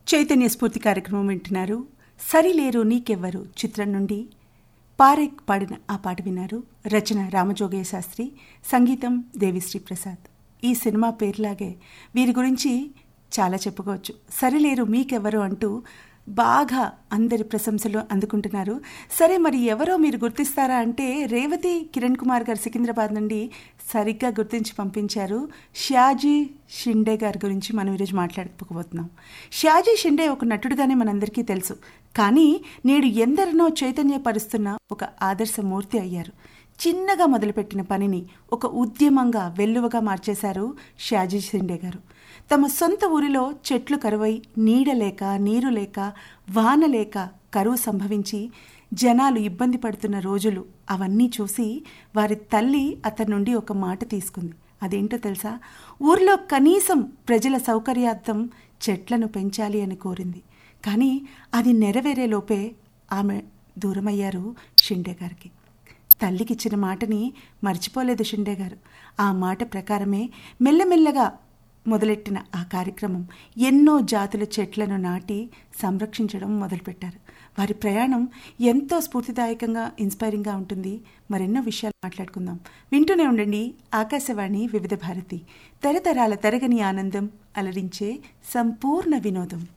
చైతన్య స్ఫూర్తి కార్యక్రమం వింటున్నారు సరిలేరు నీకెవ్వరు చిత్రం నుండి పారేక్ పాడిన ఆ పాట విన్నారు రచన రామజోగయ్య శాస్త్రి సంగీతం దేవిశ్రీ ప్రసాద్ ఈ సినిమా పేరులాగే వీరి గురించి చాలా చెప్పుకోవచ్చు సరిలేరు మీకెవరు అంటూ బాగా అందరి ప్రశంసలు అందుకుంటున్నారు సరే మరి ఎవరో మీరు గుర్తిస్తారా అంటే రేవతి కిరణ్ కుమార్ గారు సికింద్రాబాద్ నుండి సరిగ్గా గుర్తించి పంపించారు షాజీ షిండే గారి గురించి మనం ఈరోజు మాట్లాడుకోబోతున్నాం షాజీ షిండే ఒక నటుడుగానే మనందరికీ తెలుసు కానీ నేడు ఎందరినో చైతన్యపరుస్తున్న ఒక ఆదర్శమూర్తి అయ్యారు చిన్నగా మొదలుపెట్టిన పనిని ఒక ఉద్యమంగా వెల్లువగా మార్చేశారు షాజీ షిండే గారు తమ సొంత ఊరిలో చెట్లు కరువై నీడ లేక నీరు లేక వాన లేక కరువు సంభవించి జనాలు ఇబ్బంది పడుతున్న రోజులు అవన్నీ చూసి వారి తల్లి అతని నుండి ఒక మాట తీసుకుంది అదేంటో తెలుసా ఊర్లో కనీసం ప్రజల సౌకర్యార్థం చెట్లను పెంచాలి అని కోరింది కానీ అది నెరవేరేలోపే ఆమె దూరమయ్యారు షిండే గారికి తల్లికిచ్చిన మాటని మర్చిపోలేదు షిండే గారు ఆ మాట ప్రకారమే మెల్లమెల్లగా మొదలెట్టిన ఆ కార్యక్రమం ఎన్నో జాతుల చెట్లను నాటి సంరక్షించడం మొదలుపెట్టారు వారి ప్రయాణం ఎంతో స్ఫూర్తిదాయకంగా ఇన్స్పైరింగ్గా ఉంటుంది మరెన్నో విషయాలు మాట్లాడుకుందాం వింటూనే ఉండండి ఆకాశవాణి వివిధ భారతి తరతరాల తరగని ఆనందం అలరించే సంపూర్ణ వినోదం